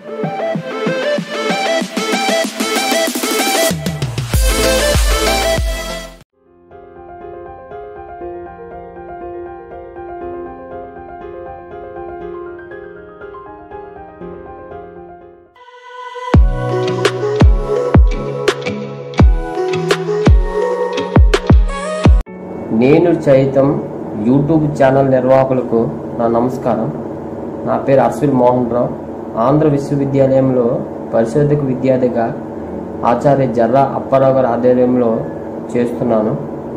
నేను చైతం YouTube channel నిర్వాహకులకు నా నమస్కారం నా పేరు అశ్విన్ మోహన్ రావు ఆంధ్ర విశ్వవిద్యాలయంలో పరిశోధక విద్యార్థిగా ఆచార్య జర్రా అప్పారావు గారి ఆధ్వర్యంలో చేస్తున్నాను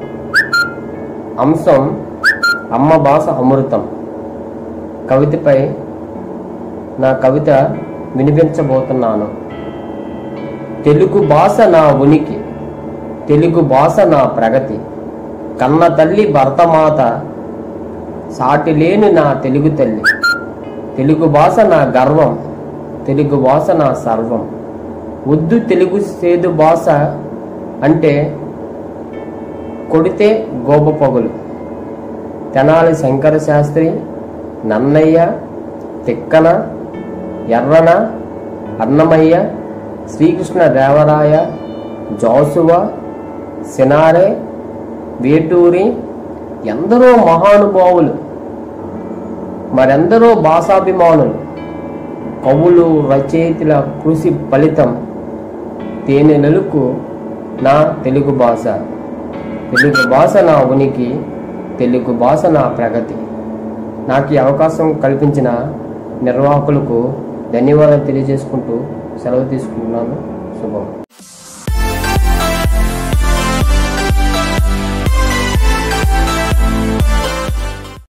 అంశం అమ్మ భాష అమృతం కవితపై నా కవిత వినిపించబోతున్నాను తెలుగు భాష నా ఉనికి తెలుగు భాష నా ప్రగతి కన్న తల్లి భరతమాత సాటి లేని నా తెలుగు తల్లి తెలుగు భాష నా గర్వం తెలుగు భాష నా సర్వం ఉద్దు తెలుగు సేదు భాష అంటే కొడితే గోప పొగలు తెనాలి శంకర శాస్త్రి నన్నయ్య తిక్కన ఎర్రన అన్నమయ్య శ్రీకృష్ణ దేవరాయ జాసువ సినారే వేటూరి ఎందరో మహానుభావులు మరెందరో భాషాభిమానులు కవులు రచయితల కృషి ఫలితం తేనె నలుకు నా తెలుగు భాష తెలుగు భాష నా ఉనికి తెలుగు భాష నా ప్రగతి నాకు ఈ అవకాశం కల్పించిన నిర్వాహకులకు ధన్యవాదాలు తెలియజేసుకుంటూ సెలవు తీసుకుంటున్నాను శుభం